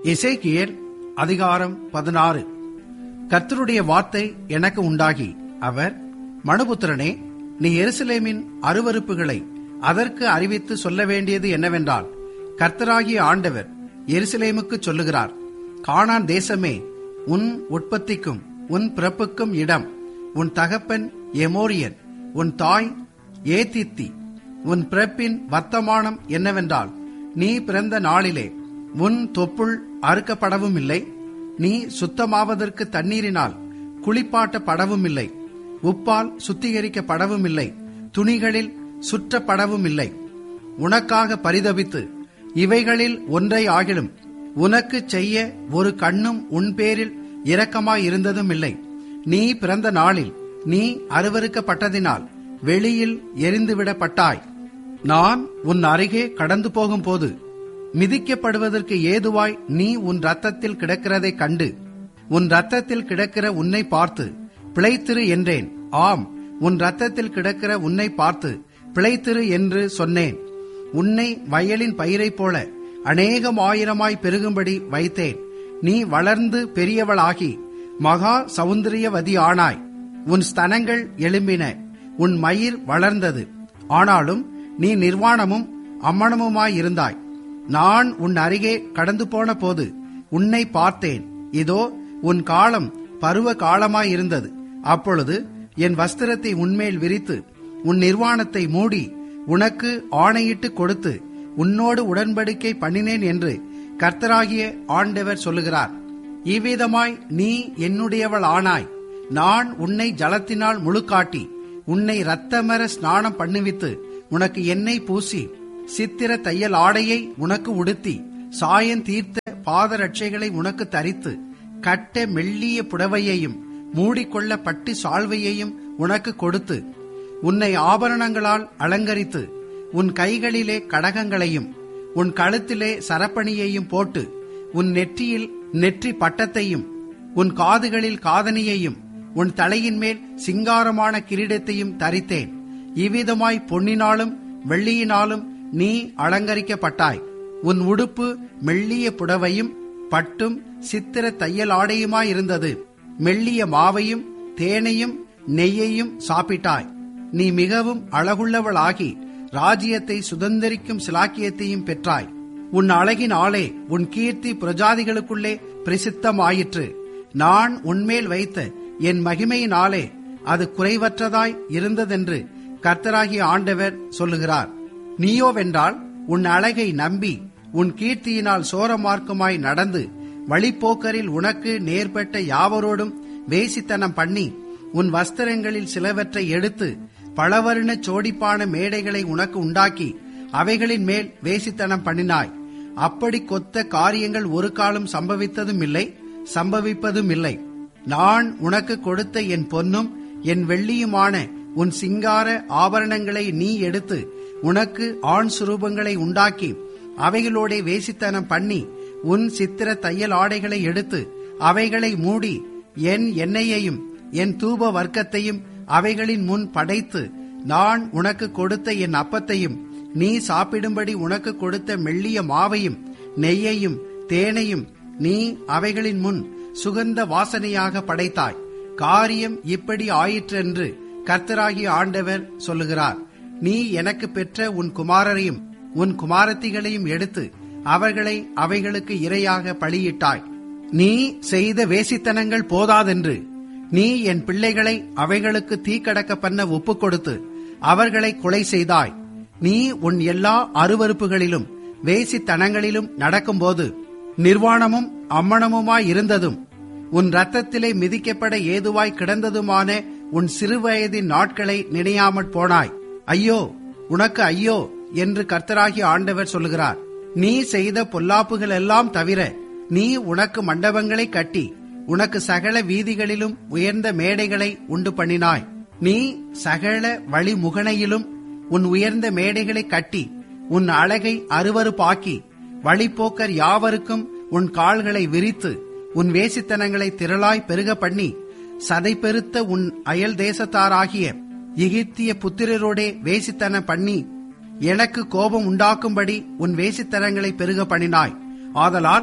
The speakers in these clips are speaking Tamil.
எசேக்கியேல் அதிகாரம் பதினாறு கர்த்தருடைய வார்த்தை எனக்கு உண்டாகி அவர் மனுபுத்திரனே நீ எருசலேமின் அருவருப்புகளை அதற்கு அறிவித்து சொல்ல வேண்டியது என்னவென்றால் கர்த்தராகிய ஆண்டவர் எருசலேமுக்கு சொல்லுகிறார் கானான் தேசமே உன் உற்பத்திக்கும் உன் பிறப்புக்கும் இடம் உன் தகப்பன் எமோரியன் உன் தாய் ஏத்தித்தி உன் பிறப்பின் வர்த்தமானம் என்னவென்றால் நீ பிறந்த நாளிலே உன் தொப்புள் அறுக்கப்படவும் இல்லை நீ சுத்தமாவதற்கு தண்ணீரினால் குளிப்பாட்டப்படவும் இல்லை உப்பால் சுத்திகரிக்கப்படவும் இல்லை துணிகளில் சுற்றப்படவும் இல்லை உனக்காக பரிதபித்து இவைகளில் ஒன்றை ஆகிலும் உனக்கு செய்ய ஒரு கண்ணும் உன் பேரில் இரக்கமாயிருந்ததும் இல்லை நீ பிறந்த நாளில் நீ அருவருக்கப்பட்டதினால் வெளியில் எரிந்துவிடப்பட்டாய் நான் உன் அருகே கடந்து போகும்போது மிதிக்கப்படுவதற்கு ஏதுவாய் நீ உன் ரத்தத்தில் கிடக்கிறதைக் கண்டு உன் ரத்தத்தில் கிடக்கிற உன்னை பார்த்து பிழைத்திரு என்றேன் ஆம் உன் ரத்தத்தில் கிடக்கிற உன்னை பார்த்து பிழைத்திரு என்று சொன்னேன் உன்னை வயலின் பயிரைப் போல அநேகம் ஆயிரமாய் பெருகும்படி வைத்தேன் நீ வளர்ந்து பெரியவளாகி மகா சௌந்தரியவதி ஆனாய் உன் ஸ்தனங்கள் எழும்பின உன் மயிர் வளர்ந்தது ஆனாலும் நீ நிர்வாணமும் அம்மணமுமாயிருந்தாய் நான் உன் அருகே கடந்து போன போது உன்னை பார்த்தேன் இதோ உன் காலம் பருவ காலமாயிருந்தது அப்பொழுது என் வஸ்திரத்தை உன்மேல் விரித்து உன் நிர்வாணத்தை மூடி உனக்கு ஆணையிட்டு கொடுத்து உன்னோடு உடன்படிக்கை பண்ணினேன் என்று கர்த்தராகிய ஆண்டவர் சொல்லுகிறார் இவ்விதமாய் நீ என்னுடையவள் ஆனாய் நான் உன்னை ஜலத்தினால் முழுக்காட்டி உன்னை இரத்தமர ஸ்நானம் பண்ணுவித்து உனக்கு எண்ணெய் பூசி சித்திர தையல் ஆடையை உனக்கு உடுத்தி சாயம் தீர்த்த பாதரட்சைகளை உனக்கு தரித்து கட்ட மெல்லிய புடவையையும் மூடிக்கொள்ள பட்டு சால்வையையும் உனக்கு கொடுத்து உன்னை ஆபரணங்களால் அலங்கரித்து உன் கைகளிலே கடகங்களையும் உன் கழுத்திலே சரப்பணியையும் போட்டு உன் நெற்றியில் நெற்றி பட்டத்தையும் உன் காதுகளில் காதணியையும் உன் தலையின் மேல் சிங்காரமான கிரீடத்தையும் தரித்தேன் இவ்விதமாய் பொன்னினாலும் வெள்ளியினாலும் நீ அலங்கரிக்கப்பட்டாய் உன் உடுப்பு மெல்லிய புடவையும் பட்டும் சித்திர தையல் ஆடையுமாயிருந்தது மெல்லிய மாவையும் தேனையும் நெய்யையும் சாப்பிட்டாய் நீ மிகவும் அழகுள்ளவளாகி ராஜ்யத்தை சுதந்திரிக்கும் சிலாக்கியத்தையும் பெற்றாய் உன் அழகின் ஆளே உன் கீர்த்தி பிரஜாதிகளுக்குள்ளே பிரசித்தமாயிற்று நான் உன்மேல் வைத்த என் மகிமையினாலே அது குறைவற்றதாய் இருந்ததென்று கர்த்தராகிய ஆண்டவர் சொல்லுகிறார் நீயோவென்றால் உன் அழகை நம்பி உன் கீர்த்தியினால் சோரமார்க்கமாய் நடந்து வழிப்போக்கரில் உனக்கு நேர்பட்ட யாவரோடும் வேசித்தனம் பண்ணி உன் வஸ்திரங்களில் சிலவற்றை எடுத்து பளவர்ண சோடிப்பான மேடைகளை உனக்கு உண்டாக்கி அவைகளின் மேல் வேசித்தனம் பண்ணினாய் அப்படி கொத்த காரியங்கள் ஒரு காலம் சம்பவித்ததும் இல்லை சம்பவிப்பதும் இல்லை நான் உனக்கு கொடுத்த என் பொன்னும் என் வெள்ளியுமான உன் சிங்கார ஆபரணங்களை நீ எடுத்து உனக்கு ஆண் சுரூபங்களை உண்டாக்கி அவைகளோட வேசித்தனம் பண்ணி உன் சித்திர தையல் ஆடைகளை எடுத்து அவைகளை மூடி என் எண்ணெயையும் என் தூப வர்க்கத்தையும் அவைகளின் முன் படைத்து நான் உனக்கு கொடுத்த என் அப்பத்தையும் நீ சாப்பிடும்படி உனக்கு கொடுத்த மெல்லிய மாவையும் நெய்யையும் தேனையும் நீ அவைகளின் முன் சுகந்த வாசனையாக படைத்தாய் காரியம் இப்படி ஆயிற்றென்று கர்த்தராகிய ஆண்டவர் சொல்லுகிறார் நீ எனக்கு பெற்ற உன் குமாரரையும் உன் குமாரத்திகளையும் எடுத்து அவர்களை அவைகளுக்கு இரையாக பலியிட்டாய் நீ செய்த வேசித்தனங்கள் போதாதென்று நீ என் பிள்ளைகளை அவைகளுக்கு தீக்கடக்க பண்ண ஒப்புக் கொடுத்து அவர்களை கொலை செய்தாய் நீ உன் எல்லா அருவறுப்புகளிலும் வேசித்தனங்களிலும் நடக்கும்போது நிர்வாணமும் அம்மணமுமாய் இருந்ததும் உன் ரத்தத்திலே மிதிக்கப்பட ஏதுவாய் கிடந்ததுமான உன் சிறுவயதின் நாட்களை நினையாமற் போனாய் ஐயோ உனக்கு ஐயோ என்று கர்த்தராகிய ஆண்டவர் சொல்லுகிறார் நீ செய்த பொல்லாப்புகள் எல்லாம் தவிர நீ உனக்கு மண்டபங்களை கட்டி உனக்கு சகல வீதிகளிலும் உயர்ந்த மேடைகளை உண்டு பண்ணினாய் நீ சகல வழிமுகனையிலும் உன் உயர்ந்த மேடைகளை கட்டி உன் அழகை அருவருப்பாக்கி வழிப்போக்கர் யாவருக்கும் உன் கால்களை விரித்து உன் வேசித்தனங்களை திரளாய் பெருக பண்ணி சதை பெருத்த உன் அயல் தேசத்தாராகிய எகிப்திய புத்திரரோடே வேசித்தனம் பண்ணி எனக்கு கோபம் உண்டாக்கும்படி உன் வேசித்தனங்களை பெருக பண்ணினாய் ஆதலால்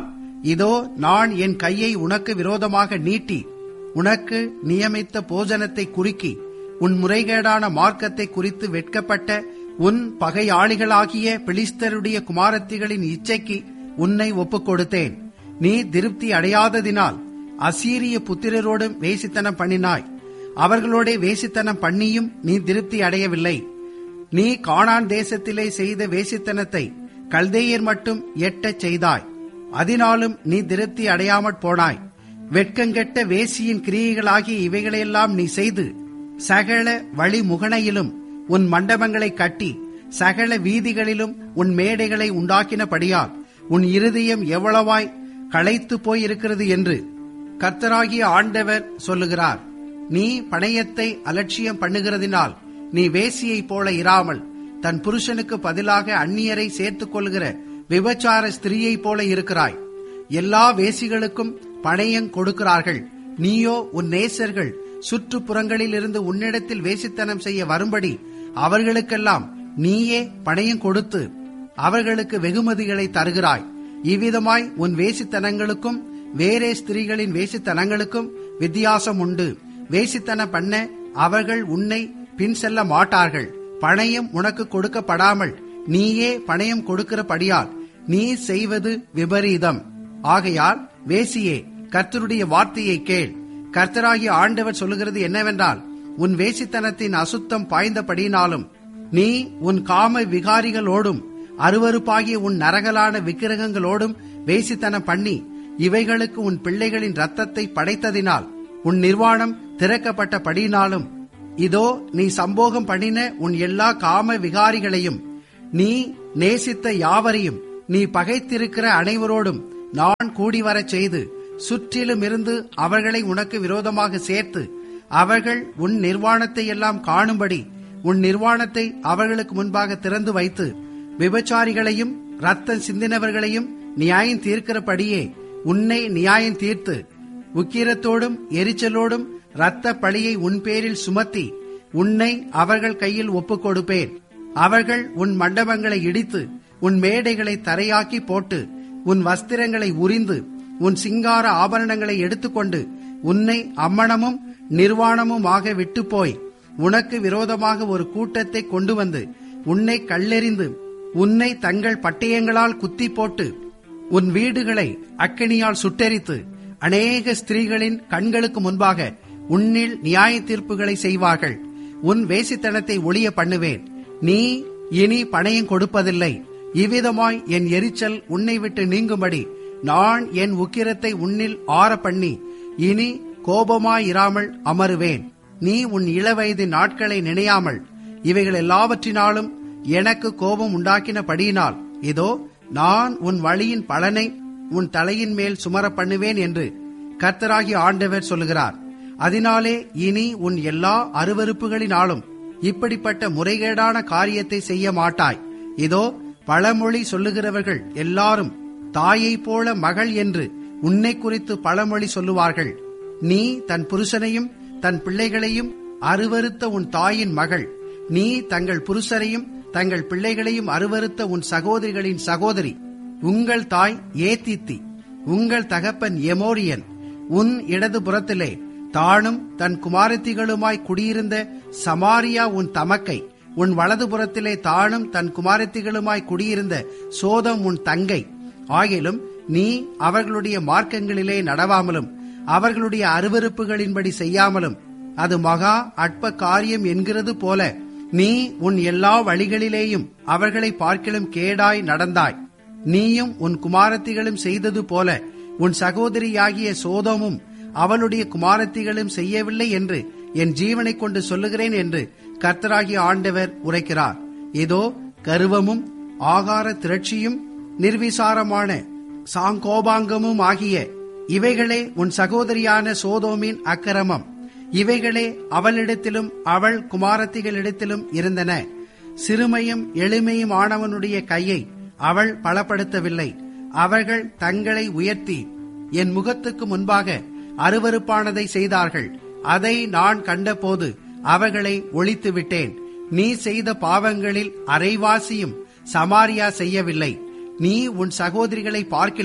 இதோ நான் என் கையை உனக்கு விரோதமாக நீட்டி உனக்கு நியமித்த போஜனத்தை குறுக்கி உன் முறைகேடான மார்க்கத்தை குறித்து வெட்கப்பட்ட உன் பகையாளிகளாகிய பிலிஸ்தருடைய குமாரத்திகளின் இச்சைக்கு உன்னை ஒப்புக் கொடுத்தேன் நீ திருப்தி அடையாததினால் அசீரிய புத்திரரோடும் வேசித்தனம் பண்ணினாய் அவர்களோட வேசித்தனம் பண்ணியும் நீ திருப்தி அடையவில்லை நீ கானான் தேசத்திலே செய்த வேசித்தனத்தை கல்தேயர் மட்டும் எட்டச் செய்தாய் அதனாலும் நீ திருப்தி அடையாமற் போனாய் வெட்கங்கெட்ட வேசியின் கிரியைகளாகிய இவைகளையெல்லாம் நீ செய்து சகல வழிமுகணையிலும் உன் மண்டபங்களை கட்டி சகல வீதிகளிலும் உன் மேடைகளை உண்டாக்கினபடியால் உன் இருதயம் எவ்வளவாய் களைத்து போயிருக்கிறது என்று கர்த்தராகிய ஆண்டவர் சொல்லுகிறார் நீ பணயத்தை அலட்சியம் பண்ணுகிறதினால் நீ வேசியைப் போல இராமல் தன் புருஷனுக்கு பதிலாக அந்நியரை சேர்த்துக் கொள்கிற விபச்சார ஸ்திரீயைப் போல இருக்கிறாய் எல்லா வேசிகளுக்கும் பணயம் கொடுக்கிறார்கள் நீயோ உன் நேசர்கள் சுற்றுப்புறங்களில் இருந்து உன்னிடத்தில் வேசித்தனம் செய்ய வரும்படி அவர்களுக்கெல்லாம் நீயே பணயம் கொடுத்து அவர்களுக்கு வெகுமதிகளை தருகிறாய் இவ்விதமாய் உன் வேசித்தனங்களுக்கும் வேறே ஸ்திரீகளின் வேசித்தனங்களுக்கும் வித்தியாசம் உண்டு வேசித்தன பண்ண அவர்கள் உன்னை பின் செல்ல மாட்டார்கள் பணயம் உனக்கு கொடுக்கப்படாமல் நீயே பணயம் கொடுக்கிறபடியால் நீ செய்வது விபரீதம் ஆகையால் வேசியே கர்த்தருடைய வார்த்தையை கேள் கர்த்தராகிய ஆண்டவர் சொல்லுகிறது என்னவென்றால் உன் வேசித்தனத்தின் அசுத்தம் பாய்ந்தபடினாலும் நீ உன் காம விகாரிகளோடும் அருவருப்பாகிய உன் நரகலான விக்கிரகங்களோடும் வேசித்தனம் பண்ணி இவைகளுக்கு உன் பிள்ளைகளின் ரத்தத்தை படைத்ததினால் உன் நிர்வாணம் திறக்கப்பட்டபடினாலும் இதோ நீ சம்போகம் பண்ணின உன் எல்லா காம விகாரிகளையும் நீ நேசித்த யாவரையும் நீ பகைத்திருக்கிற அனைவரோடும் நான் கூடி வரச் செய்து சுற்றிலும் இருந்து அவர்களை உனக்கு விரோதமாக சேர்த்து அவர்கள் உன் நிர்வாணத்தை எல்லாம் காணும்படி உன் நிர்வாணத்தை அவர்களுக்கு முன்பாக திறந்து வைத்து விபச்சாரிகளையும் ரத்தம் சிந்தினவர்களையும் நியாயம் தீர்க்கிறபடியே உன்னை நியாயம் தீர்த்து உக்கிரத்தோடும் எரிச்சலோடும் இரத்த பழியை உன் பேரில் சுமத்தி உன்னை அவர்கள் கையில் ஒப்புக் கொடுப்பேன் அவர்கள் உன் மண்டபங்களை இடித்து உன் மேடைகளை தரையாக்கி போட்டு உன் வஸ்திரங்களை உரிந்து உன் சிங்கார ஆபரணங்களை எடுத்துக்கொண்டு உன்னை அம்மணமும் நிர்வாணமுமாக விட்டு போய் உனக்கு விரோதமாக ஒரு கூட்டத்தை கொண்டு வந்து உன்னை கல்லெறிந்து உன்னை தங்கள் பட்டயங்களால் குத்தி போட்டு உன் வீடுகளை அக்கினியால் சுட்டெரித்து அநேக ஸ்திரீகளின் கண்களுக்கு முன்பாக உன்னில் நியாய தீர்ப்புகளை செய்வார்கள் உன் வேசித்தனத்தை ஒளிய பண்ணுவேன் நீ இனி பணயம் கொடுப்பதில்லை இவ்விதமாய் என் எரிச்சல் உன்னை விட்டு நீங்கும்படி நான் என் உக்கிரத்தை உன்னில் ஆற பண்ணி இனி கோபமாயிராமல் அமருவேன் நீ உன் இளவயது நாட்களை நினையாமல் இவைகள் எல்லாவற்றினாலும் எனக்கு கோபம் உண்டாக்கினபடியினால் இதோ நான் உன் வழியின் பலனை உன் தலையின் மேல் சுமர பண்ணுவேன் என்று கர்த்தராகிய ஆண்டவர் சொல்லுகிறார் அதனாலே இனி உன் எல்லா அருவறுப்புகளினாலும் இப்படிப்பட்ட முறைகேடான காரியத்தை செய்ய மாட்டாய் இதோ பழமொழி சொல்லுகிறவர்கள் எல்லாரும் தாயைப் போல மகள் என்று உன்னை குறித்து பழமொழி சொல்லுவார்கள் நீ தன் புருஷனையும் தன் பிள்ளைகளையும் அருவருத்த உன் தாயின் மகள் நீ தங்கள் புருஷரையும் தங்கள் பிள்ளைகளையும் அருவருத்த உன் சகோதரிகளின் சகோதரி உங்கள் தாய் ஏத்தித்தி உங்கள் தகப்பன் எமோரியன் உன் இடது புறத்திலே தானும் தன் குமாரத்திகளுமாய் குடியிருந்த சமாரியா உன் தமக்கை உன் வலது புறத்திலே தானும் தன் குமாரத்திகளுமாய் குடியிருந்த சோதம் உன் தங்கை ஆகிலும் நீ அவர்களுடைய மார்க்கங்களிலே நடவாமலும் அவர்களுடைய அருவருப்புகளின்படி செய்யாமலும் அது மகா அற்ப காரியம் என்கிறது போல நீ உன் எல்லா வழிகளிலேயும் அவர்களை பார்க்கிலும் கேடாய் நடந்தாய் நீயும் உன் குமாரத்திகளும் செய்தது போல உன் சகோதரியாகிய சோதமும் அவளுடைய குமாரத்திகளும் செய்யவில்லை என்று என் ஜீவனைக் கொண்டு சொல்லுகிறேன் என்று கர்த்தராகிய ஆண்டவர் உரைக்கிறார் இதோ கருவமும் ஆகார திரட்சியும் நிர்விசாரமான சாங்கோபாங்கமும் ஆகிய இவைகளே உன் சகோதரியான சோதோமின் அக்கிரமம் இவைகளே அவளிடத்திலும் அவள் குமாரத்திகளிடத்திலும் இருந்தன சிறுமையும் எளிமையும் ஆனவனுடைய கையை அவள் பலப்படுத்தவில்லை அவர்கள் தங்களை உயர்த்தி என் முகத்துக்கு முன்பாக அருவருப்பானதை செய்தார்கள் அதை நான் கண்டபோது அவர்களை ஒழித்து விட்டேன் நீ செய்த பாவங்களில் அரைவாசியும் சமாரியா செய்யவில்லை நீ உன் சகோதரிகளை பார்க்கிலும்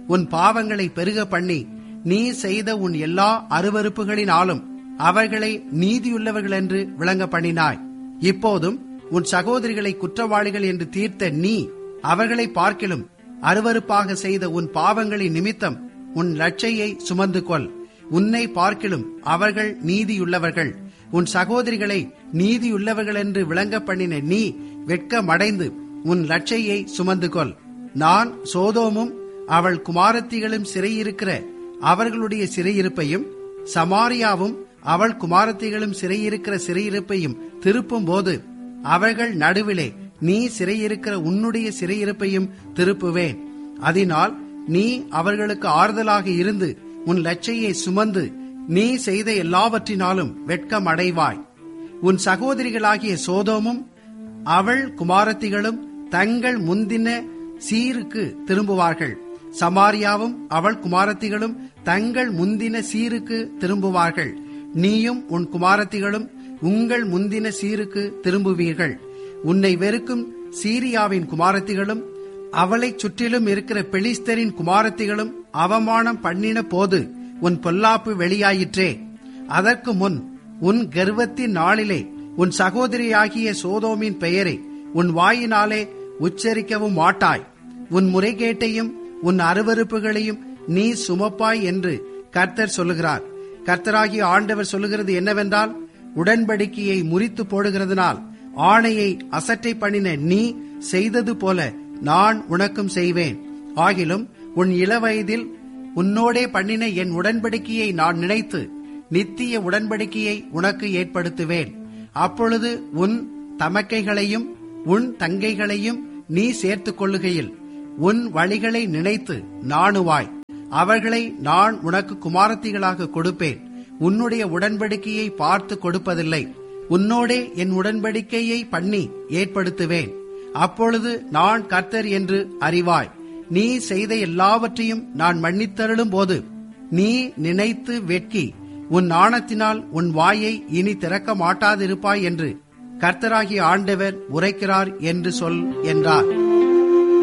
உன் பாவங்களை பெருக பண்ணி நீ செய்த உன் எல்லா அருவருப்புகளினாலும் அவர்களை நீதியுள்ளவர்கள் என்று விளங்க பண்ணினாய் இப்போதும் உன் சகோதரிகளை குற்றவாளிகள் என்று தீர்த்த நீ அவர்களை பார்க்கிலும் அருவருப்பாக செய்த உன் பாவங்களின் நிமித்தம் உன் லட்சையை சுமந்து கொள் உன்னை பார்க்கிலும் அவர்கள் நீதியுள்ளவர்கள் உன் சகோதரிகளை நீதியுள்ளவர்கள் என்று விளங்க பண்ணின நீ வெட்கமடைந்து உன் லட்சையை சுமந்து கொள் நான் சோதோமும் அவள் குமாரத்திகளும் சிறையிருக்கிற அவர்களுடைய சிறையிருப்பையும் சமாரியாவும் அவள் குமாரத்திகளும் சிறையிருக்கிற சிறையிருப்பையும் திருப்பும் போது அவர்கள் நடுவிலே நீ சிறையிருக்கிற உன்னுடைய சிறையிருப்பையும் திருப்புவேன் அதனால் நீ அவர்களுக்கு ஆறுதலாக இருந்து உன் லட்சையை சுமந்து நீ செய்த எல்லாவற்றினாலும் வெட்கம் அடைவாய் உன் சகோதரிகளாகிய சோதோமும் அவள் குமாரத்திகளும் தங்கள் முந்தின சீருக்கு திரும்புவார்கள் சமாரியாவும் அவள் குமாரத்திகளும் தங்கள் முந்தின சீருக்கு திரும்புவார்கள் நீயும் உன் குமாரத்திகளும் உங்கள் முந்தின சீருக்கு திரும்புவீர்கள் உன்னை வெறுக்கும் சீரியாவின் குமாரத்திகளும் அவளைச் சுற்றிலும் இருக்கிற பெலிஸ்தரின் குமாரத்திகளும் அவமானம் பண்ணின போது உன் பொல்லாப்பு வெளியாயிற்றே அதற்கு முன் உன் கர்வத்தின் நாளிலே உன் சகோதரியாகிய சோதோமின் பெயரை உன் வாயினாலே உச்சரிக்கவும் மாட்டாய் உன் முறைகேட்டையும் உன் அருவருப்புகளையும் நீ சுமப்பாய் என்று கர்த்தர் சொல்லுகிறார் கர்த்தராகிய ஆண்டவர் சொல்லுகிறது என்னவென்றால் உடன்படிக்கையை முறித்து போடுகிறதுனால் ஆணையை அசட்டை பண்ணின நீ செய்தது போல நான் உனக்கும் செய்வேன் ஆகிலும் உன் இளவயதில் உன்னோடே பண்ணின என் உடன்படிக்கையை நான் நினைத்து நித்திய உடன்படிக்கையை உனக்கு ஏற்படுத்துவேன் அப்பொழுது உன் தமக்கைகளையும் உன் தங்கைகளையும் நீ சேர்த்துக் கொள்ளுகையில் உன் வழிகளை நினைத்து நாணுவாய் அவர்களை நான் உனக்கு குமாரத்திகளாக கொடுப்பேன் உன்னுடைய உடன்படிக்கையை பார்த்து கொடுப்பதில்லை உன்னோடே என் உடன்படிக்கையை பண்ணி ஏற்படுத்துவேன் அப்பொழுது நான் கர்த்தர் என்று அறிவாய் நீ செய்த எல்லாவற்றையும் நான் மன்னித்தருளும் போது நீ நினைத்து வெட்கி உன் நாணத்தினால் உன் வாயை இனி திறக்க மாட்டாதிருப்பாய் என்று கர்த்தராகிய ஆண்டவர் உரைக்கிறார் என்று சொல் என்றார்